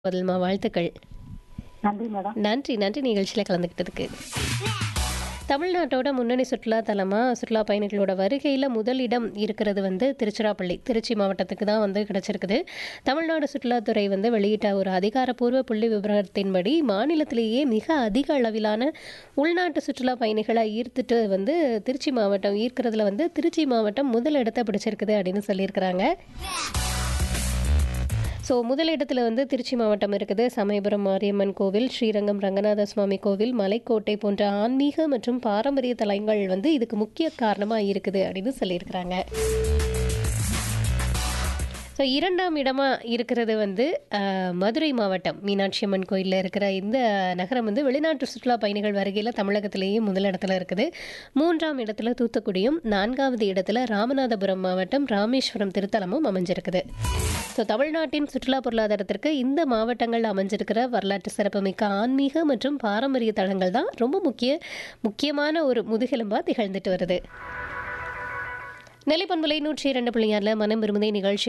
பதில்மா வாழ்த்துக்கள் நன்றி மேடம் நன்றி நன்றி நிகழ்ச்சியில் கலந்துக்கிட்டதுக்கு தமிழ்நாட்டோட முன்னணி சுற்றுலா தலமாக சுற்றுலா பயணிகளோட வருகையில் முதலிடம் இருக்கிறது வந்து திருச்சிராப்பள்ளி திருச்சி மாவட்டத்துக்கு தான் வந்து கிடச்சிருக்குது தமிழ்நாடு சுற்றுலாத்துறை வந்து வெளியிட்ட ஒரு அதிகாரப்பூர்வ புள்ளி விவரத்தின்படி மாநிலத்திலேயே மிக அதிக அளவிலான உள்நாட்டு சுற்றுலா பயணிகளை ஈர்த்துட்டு வந்து திருச்சி மாவட்டம் ஈர்க்கிறதுல வந்து திருச்சி மாவட்டம் முதல் இடத்தை பிடிச்சிருக்குது அப்படின்னு சொல்லியிருக்கிறாங்க ஸோ முதலிடத்தில் வந்து திருச்சி மாவட்டம் இருக்குது சமயபுரம் மாரியம்மன் கோவில் ஸ்ரீரங்கம் ரங்கநாத சுவாமி கோவில் மலைக்கோட்டை போன்ற ஆன்மீக மற்றும் பாரம்பரிய தலங்கள் வந்து இதுக்கு முக்கிய காரணமாக இருக்குது அப்படின்னு சொல்லியிருக்கிறாங்க ஸோ இரண்டாம் இடமா இருக்கிறது வந்து அஹ், மதுரை மாவட்டம் மீனாட்சி அம்மன் கோயிலில் இருக்கிற இந்த நகரம் வந்து வெளிநாட்டு சுற்றுலா பயணிகள் வருகையில் தமிழகத்திலேயே முதலிடத்துல இருக்குது மூன்றாம் இடத்துல தூத்துக்குடியும் நான்காவது இடத்துல ராமநாதபுரம் மாவட்டம் ராமேஸ்வரம் திருத்தலமும் அமைஞ்சிருக்குது ஸோ தமிழ்நாட்டின் சுற்றுலா பொருளாதாரத்திற்கு இந்த மாவட்டங்கள் அமைஞ்சிருக்கிற வரலாற்று சிறப்புமிக்க ஆன்மீக மற்றும் பாரம்பரிய தலங்கள் தான் ரொம்ப முக்கிய முக்கியமான ஒரு முதுகெலும்பாக திகழ்ந்துட்டு வருது நெல்லிப்பண்புலை நூற்றி இரண்டு புள்ளியாரில் மனம் விரும்புதை நிகழ்ச்சி